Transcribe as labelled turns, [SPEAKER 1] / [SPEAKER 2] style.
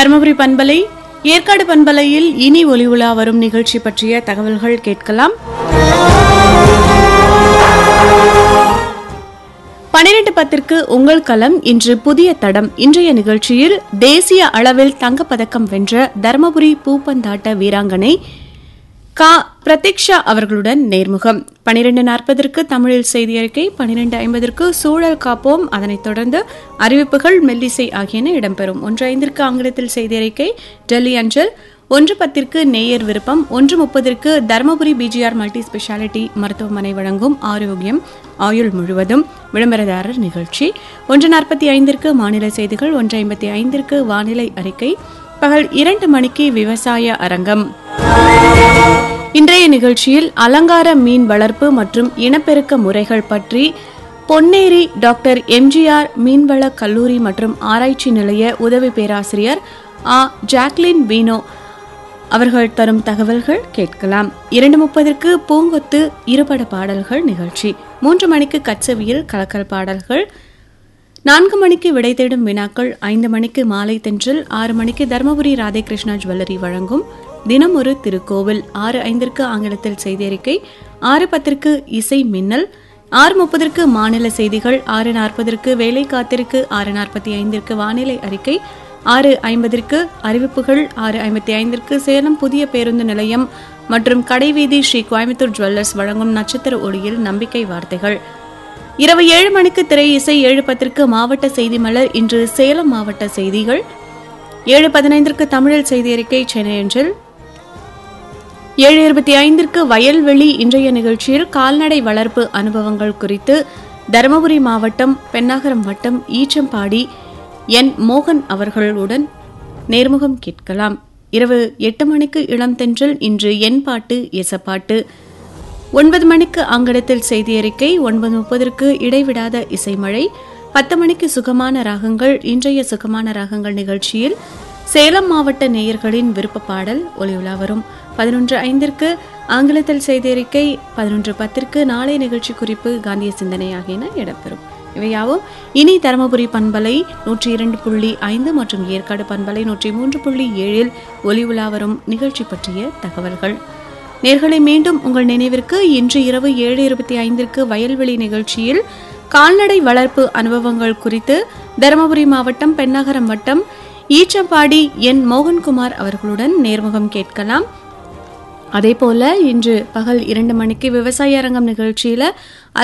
[SPEAKER 1] தருமபுரி பண்பலை ஏற்காடு பண்பலையில் இனி ஒளி உலா வரும் நிகழ்ச்சி பற்றிய தகவல்கள் கேட்கலாம் பனிரெண்டு பத்திற்கு உங்கள் களம் இன்று புதிய தடம் இன்றைய நிகழ்ச்சியில் தேசிய அளவில் தங்கப்பதக்கம் வென்ற தருமபுரி பூப்பந்தாட்ட வீராங்கனை கா பிரதீக்ஷா அவர்களுடன் நேர்முகம் பனிரெண்டு நாற்பதற்கு தமிழில் செய்தி அறிக்கை பனிரெண்டு ஐம்பதற்கு சூழல் காப்போம் அதனைத் தொடர்ந்து அறிவிப்புகள் மெல்லிசை ஆகியன இடம்பெறும் ஒன்று ஐந்திற்கு ஆங்கிலத்தில் செய்தி அறிக்கை டெல்லி அஞ்சல் ஒன்று பத்திற்கு நேயர் விருப்பம் ஒன்று முப்பதற்கு தருமபுரி பிஜிஆர் மல்டி ஸ்பெஷாலிட்டி மருத்துவமனை வழங்கும் ஆரோக்கியம் ஆயுள் முழுவதும் விளம்பரதாரர் நிகழ்ச்சி ஒன்று நாற்பத்தி ஐந்திற்கு மாநில செய்திகள் ஒன்று ஐம்பத்தி ஐந்திற்கு வானிலை அறிக்கை பகல் இரண்டு மணிக்கு விவசாய அரங்கம் இன்றைய நிகழ்ச்சியில் அலங்கார மீன் வளர்ப்பு மற்றும் இனப்பெருக்க முறைகள் பற்றி பொன்னேரி டாக்டர் எம்ஜிஆர் மீன்வள கல்லூரி மற்றும் ஆராய்ச்சி நிலைய உதவி பேராசிரியர் ஆ ஜாக்லின் பீனோ அவர்கள் தரும் தகவல்கள் கேட்கலாம் இரண்டு முப்பதற்கு பூங்கொத்து இருபட பாடல்கள் நிகழ்ச்சி மூன்று மணிக்கு கச்சவியில் கலக்கல் பாடல்கள் நான்கு மணிக்கு விடை தேடும் வினாக்கள் ஐந்து மணிக்கு மாலை தென்றல் ஆறு மணிக்கு தருமபுரி ராதேகிருஷ்ணா ஜுவல்லரி வழங்கும் தினம் ஒரு திருக்கோவில் ஆறு ஐந்திற்கு ஆங்கிலத்தில் செய்தி அறிக்கை ஆறு பத்திற்கு இசை மின்னல் ஆறு முப்பதற்கு மாநில செய்திகள் ஆறு நாற்பதற்கு வேலை காத்திருக்கு ஆறு நாற்பத்தி ஐந்திற்கு வானிலை அறிக்கை ஆறு ஐம்பதற்கு அறிவிப்புகள் ஆறு ஐம்பத்தி ஐந்திற்கு சேலம் புதிய பேருந்து நிலையம் மற்றும் கடைவீதி ஸ்ரீ கோயம்புத்தூர் ஜுவல்லர்ஸ் வழங்கும் நட்சத்திர ஒளியில் நம்பிக்கை வார்த்தைகள் இரவு ஏழு மணிக்கு திரை இசை ஏழு பத்திற்கு மாவட்ட செய்தி மலர் இன்று சேலம் மாவட்ட செய்திகள் ஏழு பதினைந்திற்கு தமிழில் செய்தி அறிக்கை சென்னை அஞ்சல் ஏழு இருபத்தி ஐந்திற்கு வயல்வெளி இன்றைய நிகழ்ச்சியில் கால்நடை வளர்ப்பு அனுபவங்கள் குறித்து தருமபுரி மாவட்டம் பெண்ணாகரம் வட்டம் ஈச்சம்பாடி என் மோகன் அவர்களுடன் நேர்முகம் கேட்கலாம் இரவு எட்டு மணிக்கு இளம் தென்றல் இன்று என் பாட்டு எசப்பாட்டு ஒன்பது மணிக்கு ஆங்கிலத்தில் செய்தி அறிக்கை ஒன்பது முப்பதற்கு இடைவிடாத இசைமழை பத்து மணிக்கு சுகமான ராகங்கள் இன்றைய சுகமான ராகங்கள் நிகழ்ச்சியில் சேலம் மாவட்ட நேயர்களின் விருப்ப பாடல் ஒளிவுலா வரும் பதினொன்று ஐந்திற்கு ஆங்கிலத்தில் செய்தி அறிக்கை பதினொன்று பத்திற்கு நாளை நிகழ்ச்சி குறிப்பு காந்திய சிந்தனை ஆகியன இடம்பெறும் இவையாவும் இனி தருமபுரி பண்பலை நூற்றி இரண்டு புள்ளி ஐந்து மற்றும் ஏற்காடு பண்பலை நூற்றி மூன்று புள்ளி ஏழில் ஒலி உலா வரும் நிகழ்ச்சி பற்றிய தகவல்கள் நேர்களை மீண்டும் உங்கள் நினைவிற்கு இன்று இரவு ஏழு இருபத்தி ஐந்திற்கு வயல்வெளி நிகழ்ச்சியில் கால்நடை வளர்ப்பு அனுபவங்கள் குறித்து தருமபுரி மாவட்டம் பெண்ணகரம் வட்டம் ஈச்சம்பாடி என் மோகன்குமார் அவர்களுடன் நேர்முகம் கேட்கலாம் அதேபோல இன்று பகல் இரண்டு மணிக்கு விவசாய அரங்கம் நிகழ்ச்சியில